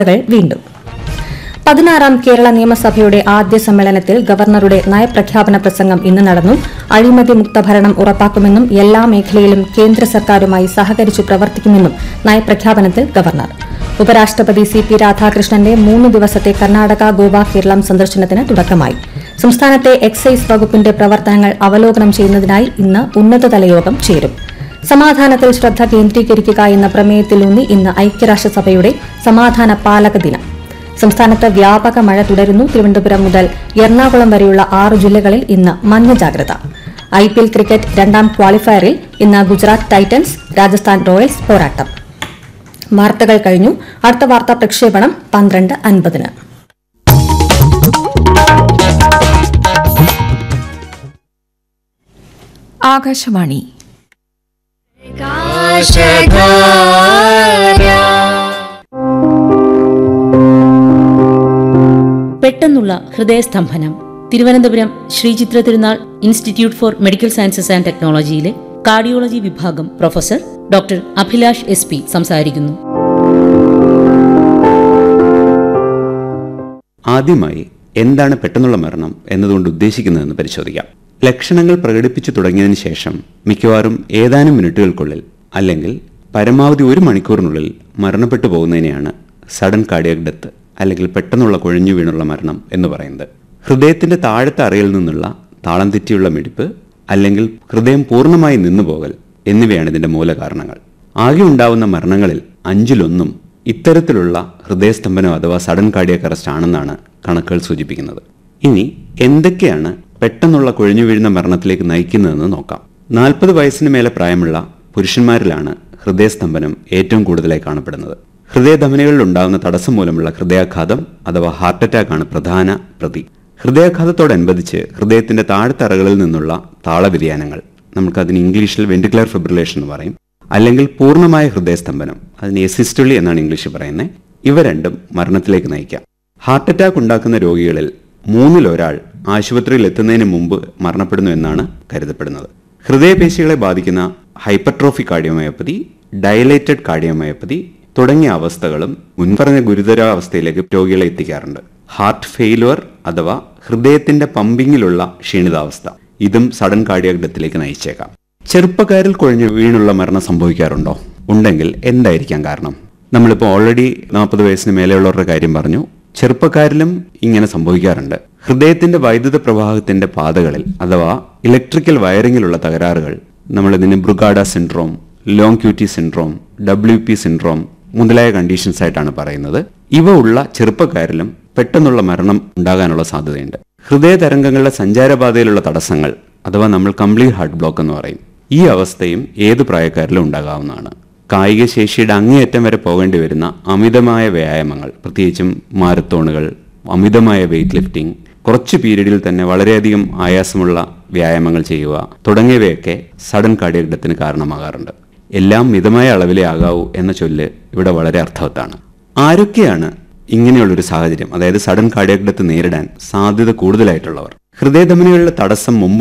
വാർത്തകൾ വീണ്ടും പതിനാറാം കേരള നിയമസഭയുടെ ആദ്യ സമ്മേളനത്തിൽ ഗവർണറുടെ നയപ്രഖ്യാപന പ്രസംഗം ഇന്ന് നടന്നു അഴിമതി മുക്ത ഭരണം ഉറപ്പാക്കുമെന്നും എല്ലാ മേഖലയിലും കേന്ദ്ര സർക്കാരുമായി സഹകരിച്ചു പ്രവർത്തിക്കുമെന്നും നയപ്രഖ്യാപനത്തിൽ ഗവർണർ ഉപരാഷ്ട്രപതി സി പി രാധാകൃഷ്ണന്റെ മൂന്ന് ദിവസത്തെ കർണാടക ഗോവ കേരളം സന്ദർശനത്തിന് തുടക്കമായി സംസ്ഥാനത്തെ എക്സൈസ് വകുപ്പിന്റെ പ്രവർത്തനങ്ങൾ അവലോകനം ചെയ്യുന്നതിനായി ഇന്ന് ഉന്നതതല യോഗം ചേരും സമാധാനത്തിൽ ശ്രദ്ധ കേന്ദ്രീകരിക്കുക എന്ന പ്രമേയത്തിലൂന്നി ഇന്ന് ഐക്യരാഷ്ട്രസഭയുടെ സമാധാന പാലക ദിനം സംസ്ഥാനത്ത് വ്യാപക മഴ തുടരുന്നു തിരുവനന്തപുരം മുതൽ എറണാകുളം വരെയുള്ള ആറ് ജില്ലകളിൽ ഇന്ന് മഞ്ഞ ജാഗ്രത ഐ പി എൽ ക്രിക്കറ്റ് രണ്ടാം ക്വാളിഫയറിൽ ഇന്ന് ഗുജറാത്ത് ടൈറ്റൻസ് രാജസ്ഥാൻ റോയൽസ് പോരാട്ടം വാർത്തകൾ കഴിഞ്ഞു അടുത്ത വാർത്താ പ്രക്ഷേപണം പന്ത്രണ്ട് അൻപതിന് ആകാശവാണി പെട്ടെന്നുള്ള ഹൃദയസ്തംഭനം Thiruvananthapuram Sree Chitra Thirunal institute for medical sciences and ടെക്നോളജിയിലെ കാർഡിയോളജി വിഭാഗം professor doctor Abhilash S P സംസാരിക്കുന്നു ആദ്യമായി എന്താണ് പെട്ടെന്നുള്ള മരണം എന്നതുകൊണ്ട് ഉദ്ദേശിക്കുന്നതെന്ന് പരിശോധിക്കാം ലക്ഷണങ്ങൾ പ്രകടിപ്പിച്ചു തുടങ്ങിയതിനു ശേഷം മിക്കവാറും ഏതാനും മിനിറ്റുകൾക്കുള്ളിൽ അല്ലെങ്കിൽ പരമാവധി ഒരു മണിക്കൂറിനുള്ളിൽ മരണപ്പെട്ടു പോകുന്നതിനെയാണ് സഡൻ കാർഡിയക് ഡെത്ത് അല്ലെങ്കിൽ പെട്ടെന്നുള്ള കുഴഞ്ഞു വീണുള്ള മരണം എന്ന് പറയുന്നത് ഹൃദയത്തിന്റെ താഴത്തെ അറയിൽ നിന്നുള്ള താളം തെറ്റിയുള്ള മിടിപ്പ് അല്ലെങ്കിൽ ഹൃദയം പൂർണ്ണമായി നിന്നുപോകൽ എന്നിവയാണ് ഇതിന്റെ മൂലകാരണങ്ങൾ ആകെ ഉണ്ടാവുന്ന മരണങ്ങളിൽ അഞ്ചിലൊന്നും ഇത്തരത്തിലുള്ള ഹൃദയസ്തംഭനം അഥവാ സഡൻ കാർഡിയക് അറസ്റ്റ് ആണെന്നാണ് കണക്കുകൾ സൂചിപ്പിക്കുന്നത് ഇനി എന്തൊക്കെയാണ് പെട്ടെന്നുള്ള കൊഴിഞ്ഞു വീഴുന്ന മരണത്തിലേക്ക് നയിക്കുന്നതെന്ന് നോക്കാം നാൽപ്പത് വയസ്സിന് മേലെ പ്രായമുള്ള പുരുഷന്മാരിലാണ് ഹൃദയസ്തംഭനം ഏറ്റവും കൂടുതലായി കാണപ്പെടുന്നത് ഹൃദയധമനികളിൽ ഉണ്ടാകുന്ന തടസ്സം മൂലമുള്ള ഹൃദയാഘാതം അഥവാ ഹാർട്ട് അറ്റാക്ക് ആണ് പ്രധാന പ്രതി ഹൃദയാഘാതത്തോടനുബന്ധിച്ച് ഹൃദയത്തിന്റെ താഴ്ത്തറകളിൽ നിന്നുള്ള താളവ്യതിയാനങ്ങൾ നമുക്കതിന് ഇംഗ്ലീഷിൽ വെന്റിക്കുലർ ഫിബ്രിലേഷൻ എന്ന് പറയും അല്ലെങ്കിൽ പൂർണ്ണമായ ഹൃദയസ്തംഭനം അതിന് എസിസ്റ്റൊളി എന്നാണ് ഇംഗ്ലീഷിൽ പറയുന്നത് ഇവ രണ്ടും മരണത്തിലേക്ക് നയിക്കാം ഹാർട്ട് അറ്റാക്ക് ഉണ്ടാക്കുന്ന രോഗികളിൽ മൂന്നിലൊരാൾ ആശുപത്രിയിൽ എത്തുന്നതിന് മുമ്പ് മരണപ്പെടുന്നു എന്നാണ് കരുതപ്പെടുന്നത് ഹൃദയപേശികളെ ബാധിക്കുന്ന ഹൈപ്പർട്രോഫി കാർഡിയോമയോപ്പതി ഡയലേറ്റഡ് കാർഡിയോമയോപ്പതി തുടങ്ങിയ അവസ്ഥകളും മുൻപറഞ്ഞ ഗുരുതരാവസ്ഥയിലേക്ക് രോഗികളെ എത്തിക്കാറുണ്ട് ഹാർട്ട് ഫെയിലുവർ അഥവാ ഹൃദയത്തിന്റെ പമ്പിങ്ങിലുള്ള ക്ഷീണിതാവസ്ഥ ഇതും സഡൻ കാർഡിയാക് ഡെത്തിലേക്ക് നയിച്ചേക്കാം ചെറുപ്പക്കാരിൽ കുഴഞ്ഞു വീണുള്ള മരണം സംഭവിക്കാറുണ്ടോ ഉണ്ടെങ്കിൽ എന്തായിരിക്കാം കാരണം നമ്മളിപ്പോൾ ഓൾറെഡി നാൽപ്പത് വയസ്സിന് മേലെയുള്ളവരുടെ കാര്യം പറഞ്ഞു ചെറുപ്പക്കാരിലും ഇങ്ങനെ സംഭവിക്കാറുണ്ട് ഹൃദയത്തിന്റെ വൈദ്യുത പ്രവാഹത്തിന്റെ പാതകളിൽ അഥവാ ഇലക്ട്രിക്കൽ വയറിങ്ങിലുള്ള തകരാറുകൾ നമ്മളിതിന് Brugada syndrome long QT syndrome W P syndrome മുതലായ കണ്ടീഷൻസ് ആയിട്ടാണ് പറയുന്നത് ഇവ ഉള്ള ചെറുപ്പക്കാരിലും പെട്ടെന്നുള്ള മരണം ഉണ്ടാകാനുള്ള സാധ്യതയുണ്ട് ഹൃദയ തരംഗങ്ങളുടെ സഞ്ചാരപാതയിലുള്ള തടസ്സങ്ങൾ അഥവാ നമ്മൾ കംപ്ലീറ്റ് ഹാർട്ട് ബ്ലോക്ക് എന്ന് പറയും ഈ അവസ്ഥയും ഏത് പ്രായക്കാരിലും ഉണ്ടാകാവുന്നതാണ് കായിക ശേഷിയുടെ അങ്ങേയറ്റം വരെ പോകേണ്ടി വരുന്ന അമിതമായ വ്യായാമങ്ങൾ പ്രത്യേകിച്ചും മാരത്തോണുകൾ അമിതമായ വെയിറ്റ് ലിഫ്റ്റിംഗ് കുറച്ച് പീരീഡിൽ തന്നെ വളരെയധികം ആയാസമുള്ള വ്യായാമങ്ങൾ ചെയ്യുക തുടങ്ങിയവയൊക്കെ സഡൻ കാർഡിയക് ഡെത്തിന് കാരണമാകാറുണ്ട് എല്ലാം മിതമായ അളവിലേ ആകാവൂ എന്ന ചൊല്ല് ഇവിടെ വളരെ അർത്ഥവത്താണ് ആരൊക്കെയാണ് ഇങ്ങനെയുള്ളൊരു സാഹചര്യം അതായത് സഡൻ കാർഡിയക് ഡെത്ത് നേരിടാൻ സാധ്യത കൂടുതലായിട്ടുള്ളവർ ഹൃദയധമനികളുടെ തടസ്സം മുമ്പ്